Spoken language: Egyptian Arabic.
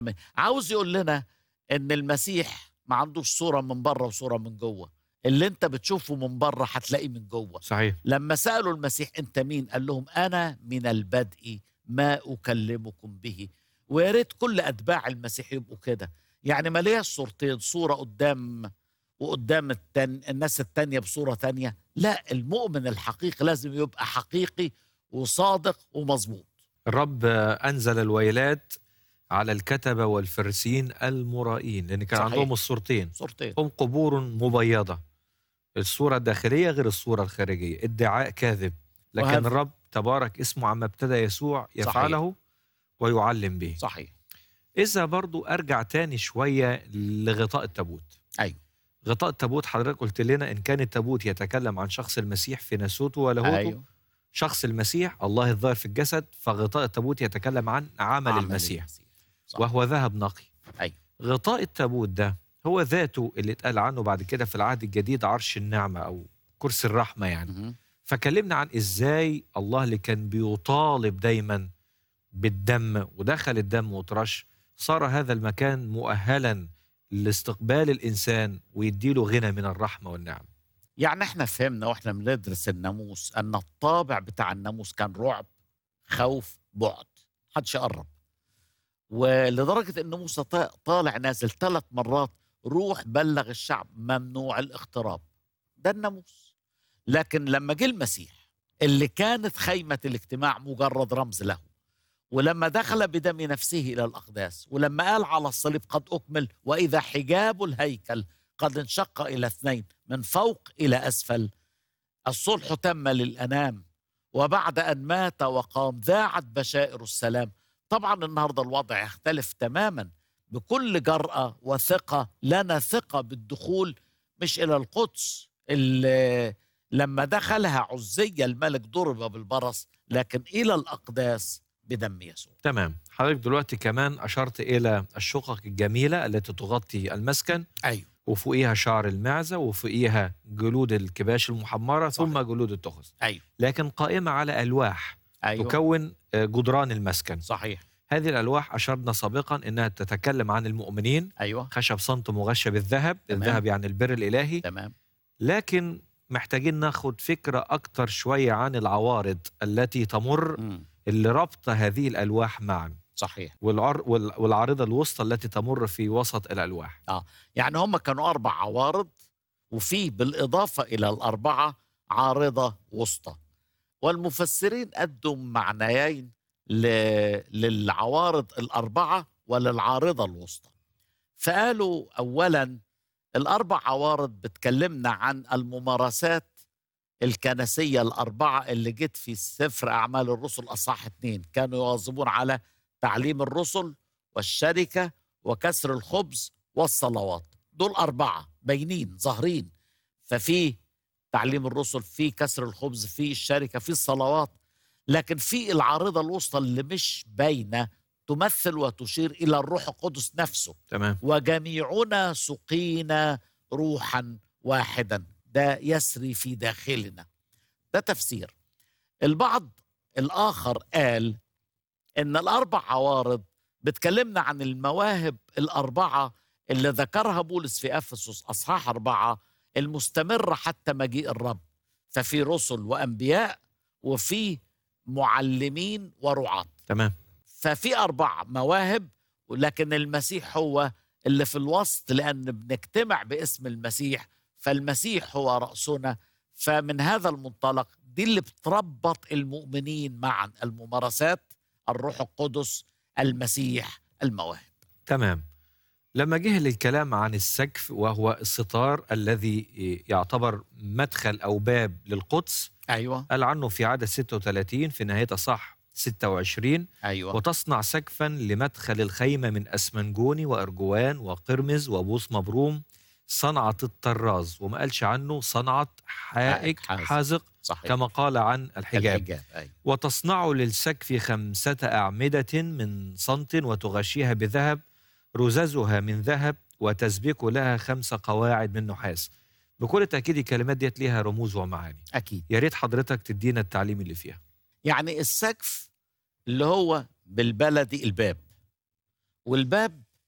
عاوز يقول لنا ان المسيح ما عندوش صوره من بره وصوره من جوه اللي انت بتشوفه من بره هتلاقيه من جوه صحيح لما سالوا المسيح انت مين قال لهم انا من البدء ما اكلمكم به ويا ريت كل اتباع المسيح يبقوا كده يعني ما ليها صورتين صوره قدام وقدام التن... الناس التانية بصورة تانية لا المؤمن الحقيقي لازم يبقى حقيقي وصادق ومظبوط الرب أنزل الويلات على الكتبة والفرسين المرائين لأن كان صحيح. عندهم الصورتين صورتين هم قبور مبيضة الصورة الداخلية غير الصورة الخارجية ادعاء كاذب لكن وهذا- الرب تبارك اسمه عما ابتدى يسوع يفعله ويعلم به صحيح إذا برضو أرجع تاني شوية لغطاء التابوت أيوة. غطاء التابوت حضرتك قلت لنا إن كان التابوت يتكلم عن شخص المسيح في ناسوته ولاهوته ايوه شخص المسيح الله الظاهر في الجسد فغطاء التابوت يتكلم عن عمل, عمل المسيح صح. وهو ذهب نقي أيوة. غطاء التابوت ده هو ذاته اللي اتقال عنه بعد كده في العهد الجديد عرش النعمة أو كرسي الرحمة يعني مهم. فكلمنا عن إزاي الله اللي كان بيطالب دايما بالدم ودخل الدم وترش صار هذا المكان مؤهلا لاستقبال الإنسان ويديله غنى من الرحمة والنعم يعني احنا فهمنا واحنا بندرس الناموس ان الطابع بتاع الناموس كان رعب خوف بعد محدش يقرب ولدرجه ان موسى طا- طالع نازل ثلاث مرات روح بلغ الشعب ممنوع الاقتراب ده الناموس لكن لما جه المسيح اللي كانت خيمه الاجتماع مجرد رمز له ولما دخل بدم نفسه الى الاقداس ولما قال على الصليب قد اكمل واذا حجاب الهيكل قد انشق الى اثنين من فوق الى اسفل الصلح تم للانام وبعد ان مات وقام ذاعت بشائر السلام طبعا النهارده الوضع يختلف تماما بكل جرأة وثقة لنا ثقة بالدخول مش إلى القدس اللي لما دخلها عزية الملك ضرب بالبرص لكن إلى الأقداس بدم يسوع تمام حضرتك دلوقتي كمان أشرت إلى الشقق الجميلة التي تغطي المسكن أيوه وفوقيها شعر المعزة وفوقيها جلود الكباش المحمرة صحيح. ثم جلود التخس أيوه لكن قائمة على ألواح أيوه تكون آه، جدران المسكن صحيح هذه الألواح أشرنا سابقا أنها تتكلم عن المؤمنين أيوه خشب صنط مغشى بالذهب تمام. الذهب يعني البر الإلهي تمام لكن محتاجين ناخد فكرة أكتر شوية عن العوارض التي تمر مم. اللي ربط هذه الألواح معا صحيح والعر وال- والعارضة الوسطى التي تمر في وسط الألواح يعني هم كانوا أربع عوارض وفي بالإضافة إلى الأربعة عارضة وسطى والمفسرين أدوا معنيين ل... للعوارض الأربعة وللعارضة الوسطى فقالوا أولا الأربع عوارض بتكلمنا عن الممارسات الكنسية الأربعة اللي جت في سفر أعمال الرسل أصحاح اتنين كانوا يواظبون على تعليم الرسل والشركة وكسر الخبز والصلوات دول أربعة باينين ظاهرين ففي تعليم الرسل في كسر الخبز في الشركة في الصلوات لكن في العارضة الوسطى اللي مش باينة تمثل وتشير إلى الروح القدس نفسه تمام وجميعنا سقينا روحا واحدا ده يسري في داخلنا ده تفسير البعض الآخر قال إن الأربع عوارض بتكلمنا عن المواهب الأربعة اللي ذكرها بولس في أفسس أصحاح أربعة المستمرة حتى مجيء الرب ففي رسل وأنبياء وفي معلمين ورعاة تمام ففي أربع مواهب ولكن المسيح هو اللي في الوسط لأن بنجتمع باسم المسيح فالمسيح هو رأسنا فمن هذا المنطلق دي اللي بتربط المؤمنين معا الممارسات الروح القدس المسيح المواهب تمام لما جه للكلام عن السقف وهو الستار الذي يعتبر مدخل أو باب للقدس أيوة قال عنه في عدد 36 في نهاية صح 26 أيوة وتصنع سقفا لمدخل الخيمة من أسمنجوني وأرجوان وقرمز وبوس مبروم صنعة الطراز وما قالش عنه صنعة حائك حازق. حازق صحيح كما قال عن الحجاب الحجاب أيوة. وتصنع للسقف خمسة أعمدة من صنط وتغشيها بذهب رززها من ذهب وتسبك لها خمس قواعد من نحاس بكل تأكيد الكلمات ديت ليها رموز ومعاني أكيد يا ريت حضرتك تدينا التعليم اللي فيها يعني السقف اللي هو بالبلدي الباب والباب